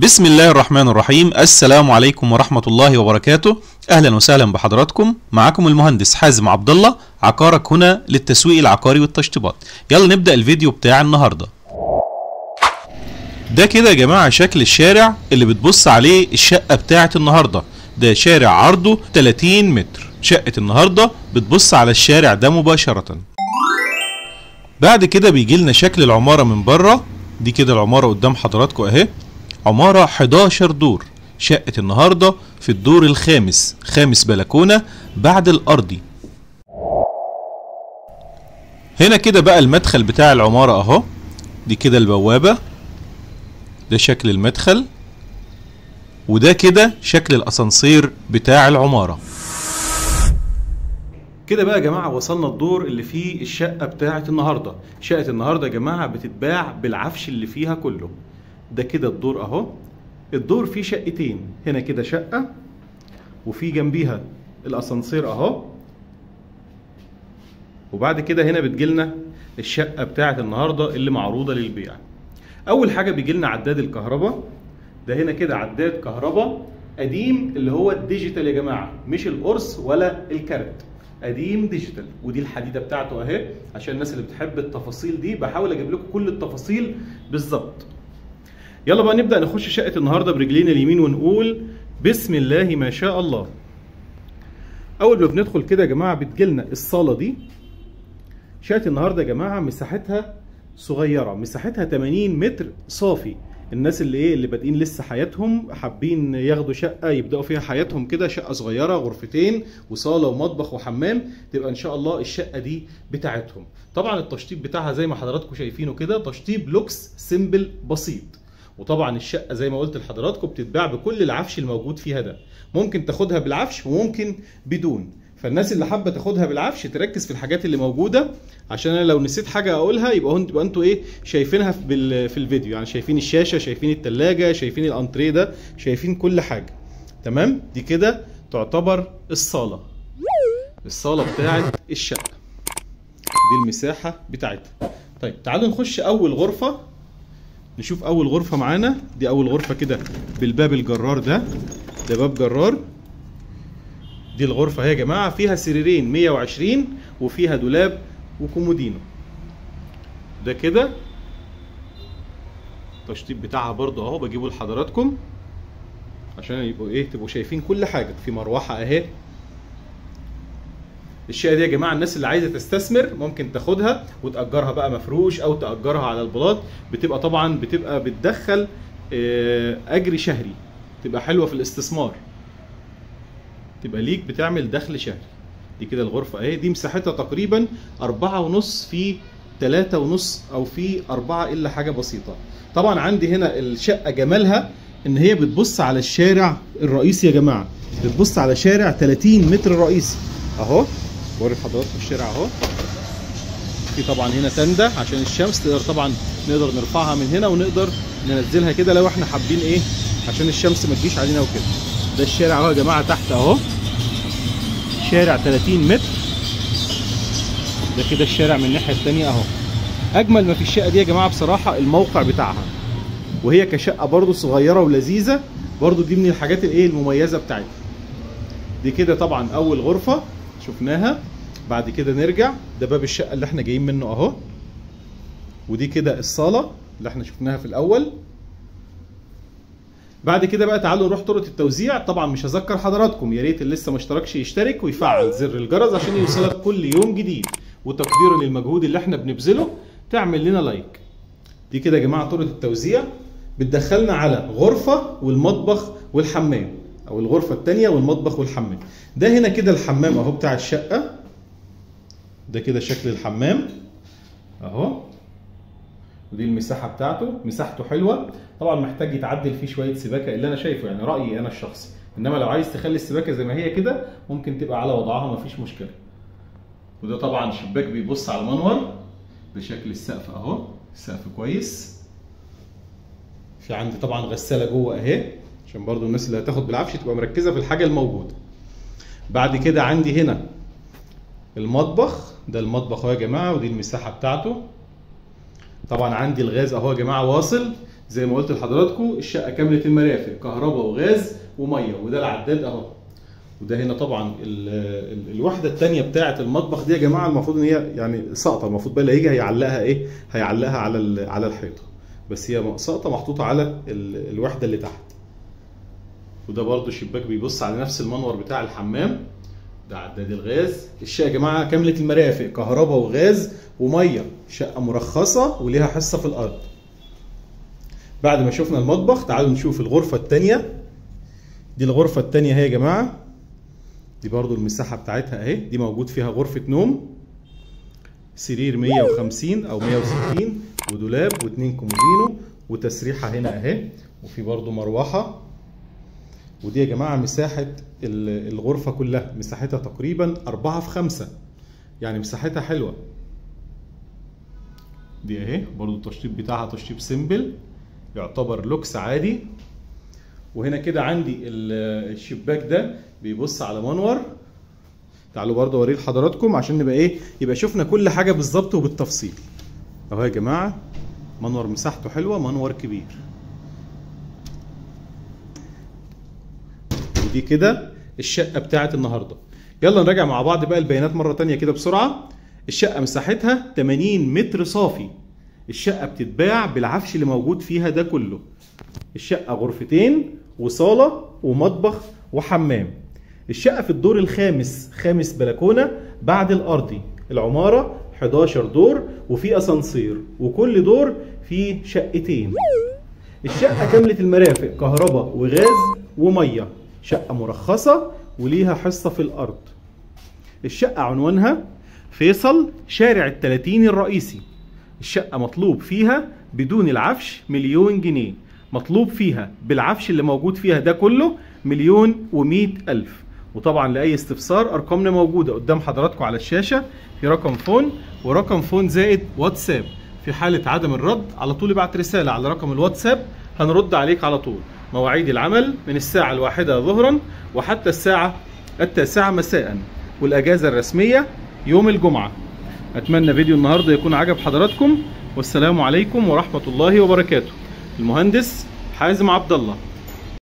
بسم الله الرحمن الرحيم السلام عليكم ورحمة الله وبركاته أهلا وسهلا بحضراتكم معكم المهندس حازم عبد الله عقارك هنا للتسويق العقاري والتشطيبات يلا نبدأ الفيديو بتاع النهاردة ده كده يا جماعة شكل الشارع اللي بتبص عليه الشقة بتاعة النهاردة ده شارع عرضه 30 متر شقة النهاردة بتبص على الشارع ده مباشرة بعد كده بيجي لنا شكل العمارة من بره دي كده العمارة قدام حضراتكم اهي عمارة 11 دور شقة النهاردة في الدور الخامس خامس بلكونة بعد الأرضي هنا كده بقى المدخل بتاع العمارة اهو دي كده البوابة ده شكل المدخل وده كده شكل الأسانسير بتاع العمارة كده بقى يا جماعة وصلنا الدور اللي فيه الشقة بتاعة النهاردة شقة النهاردة يا جماعة بتتباع بالعفش اللي فيها كله ده كده الدور اهو الدور فيه شقتين هنا كده شقة وفي جنبيها الاسانسير اهو وبعد كده هنا بتجيلنا الشقة بتاعة النهاردة اللي معروضة للبيع اول حاجة بيجيلنا عداد الكهرباء ده هنا كده عداد كهرباء قديم اللي هو الديجيتال يا جماعة مش القرص ولا الكارت قديم ديجيتال ودي الحديده بتاعته اهي عشان الناس اللي بتحب التفاصيل دي بحاول اجيب لكم كل التفاصيل بالظبط يلا بقى نبدا نخش شقه النهارده برجلينا اليمين ونقول بسم الله ما شاء الله اول ما بندخل كده يا جماعه بتجيلنا الصاله دي شقه النهارده يا جماعه مساحتها صغيره مساحتها 80 متر صافي الناس اللي ايه اللي بادئين لسه حياتهم حابين ياخدوا شقه يبداوا فيها حياتهم كده شقه صغيره غرفتين وصاله ومطبخ وحمام تبقى ان شاء الله الشقه دي بتاعتهم طبعا التشطيب بتاعها زي ما حضراتكم شايفينه كده تشطيب لوكس سيمبل بسيط وطبعا الشقه زي ما قلت لحضراتكم بتتباع بكل العفش الموجود فيها ده ممكن تاخدها بالعفش وممكن بدون فالناس اللي حابه تاخدها بالعفش تركز في الحاجات اللي موجوده عشان انا لو نسيت حاجه اقولها يبقى يبقى انتوا ايه شايفينها في, في الفيديو يعني شايفين الشاشه شايفين التلاجة شايفين الانتريه ده شايفين كل حاجه تمام دي كده تعتبر الصاله الصاله بتاعت الشقه دي المساحه بتاعتها طيب تعالوا نخش اول غرفه نشوف اول غرفه معانا دي اول غرفه كده بالباب الجرار ده ده باب جرار دي الغرفة اهي يا جماعة فيها سريرين 120 وفيها دولاب وكومودينو ده كده التشطيب بتاعها برضو اهو بجيبه لحضراتكم عشان يبقوا ايه تبقوا شايفين كل حاجة في مروحة اهي الشقة دي يا جماعة الناس اللي عايزة تستثمر ممكن تاخدها وتأجرها بقى مفروش أو تأجرها على البلاط بتبقى طبعا بتبقى بتدخل أجر شهري تبقى حلوة في الاستثمار تبقى ليك بتعمل دخل شهري دي كده الغرفة اهي دي مساحتها تقريبا أربعة ونص في تلاتة ونص أو في أربعة إلا حاجة بسيطة طبعا عندي هنا الشقة جمالها إن هي بتبص على الشارع الرئيسي يا جماعة بتبص على شارع 30 متر رئيسي أهو بوري حضراتكم الشارع أهو في طبعا هنا تندة عشان الشمس تقدر طبعا نقدر نرفعها من هنا ونقدر ننزلها كده لو احنا حابين ايه عشان الشمس ما تجيش علينا وكده ده الشارع اهو يا جماعه تحت اهو شارع 30 متر ده كده الشارع من الناحيه الثانيه اهو اجمل ما في الشقه دي يا جماعه بصراحه الموقع بتاعها وهي كشقه برضو صغيره ولذيذه برضو دي من الحاجات الايه المميزه بتاعتها دي كده طبعا اول غرفه شفناها بعد كده نرجع ده باب الشقه اللي احنا جايين منه اهو ودي كده الصاله اللي احنا شفناها في الاول بعد كده بقى تعالوا نروح طرق التوزيع طبعا مش هذكر حضراتكم يا ريت اللي لسه ما اشتركش يشترك ويفعل زر الجرس عشان يوصلك كل يوم جديد وتقديرا للمجهود اللي احنا بنبذله تعمل لنا لايك دي كده يا جماعه طرق التوزيع بتدخلنا على غرفه والمطبخ والحمام او الغرفه الثانيه والمطبخ والحمام ده هنا كده الحمام اهو بتاع الشقه ده كده شكل الحمام اهو ودي المساحه بتاعته مساحته حلوه طبعا محتاج يتعدل فيه شويه سباكه اللي انا شايفه يعني رايي انا الشخصي انما لو عايز تخلي السباكه زي ما هي كده ممكن تبقى على وضعها مفيش مشكله وده طبعا شباك بيبص على المنور بشكل السقف اهو السقف كويس في عندي طبعا غساله جوه اهي عشان برضو الناس اللي هتاخد بالعفش تبقى مركزه في الحاجه الموجوده بعد كده عندي هنا المطبخ ده المطبخ اهو يا جماعه ودي المساحه بتاعته طبعا عندي الغاز اهو يا جماعه واصل زي ما قلت لحضراتكم الشقه كامله المرافق كهرباء وغاز وميه وده العداد اهو وده هنا طبعا ال ال الوحده الثانيه بتاعه المطبخ دي يا جماعه المفروض ان هي يعني ساقطه المفروض بقى اللي هيجي هيعلقها ايه هيعلقها على ال- على الحيطه بس هي ساقطه محطوطه على ال- الوحده اللي تحت وده برضو شباك بيبص على نفس المنور بتاع الحمام ده عداد الغاز الشقه يا جماعه كامله المرافق كهرباء وغاز وميه شقه مرخصه وليها حصه في الارض بعد ما شفنا المطبخ تعالوا نشوف الغرفه الثانيه دي الغرفه الثانيه اهي يا جماعه دي برضو المساحه بتاعتها اهي دي موجود فيها غرفه نوم سرير 150 او 160 ودولاب واثنين كومودينو وتسريحه هنا اهي وفي برضو مروحه ودي يا جماعه مساحه ال- الغرفه كلها مساحتها تقريبا 4 في 5 يعني مساحتها حلوه دي اهي برضو التشطيب بتاعها تشطيب سيمبل يعتبر لوكس عادي وهنا كده عندي ال- الشباك ده بيبص على منور تعالوا برضه اوريه لحضراتكم عشان نبقى ايه يبقى شفنا كل حاجه بالظبط وبالتفصيل اهو يا جماعه منور مساحته حلوه منور كبير ودي كده الشقه بتاعت النهارده يلا نراجع مع بعض بقى البيانات مره تانية كده بسرعه الشقه مساحتها 80 متر صافي الشقه بتتباع بالعفش اللي موجود فيها ده كله الشقه غرفتين وصاله ومطبخ وحمام الشقه في الدور الخامس خامس بلكونه بعد الارضي العماره 11 دور وفي اسانسير وكل دور فيه شقتين الشقة كاملة المرافق كهرباء وغاز ومية شقة مرخصة وليها حصة في الأرض الشقة عنوانها فيصل شارع التلاتين الرئيسي الشقة مطلوب فيها بدون العفش مليون جنيه مطلوب فيها بالعفش اللي موجود فيها ده كله مليون ومئة ألف وطبعا لأي استفسار أرقامنا موجودة قدام حضراتكم على الشاشة في رقم فون ورقم فون زائد واتساب في حالة عدم الرد على طول ابعت رسالة على رقم الواتساب هنرد عليك على طول مواعيد العمل من الساعة الواحدة ظهرا وحتى الساعة التاسعة مساء والأجازة الرسمية يوم الجمعة أتمنى فيديو النهاردة يكون عجب حضراتكم والسلام عليكم ورحمة الله وبركاته المهندس حازم عبد الله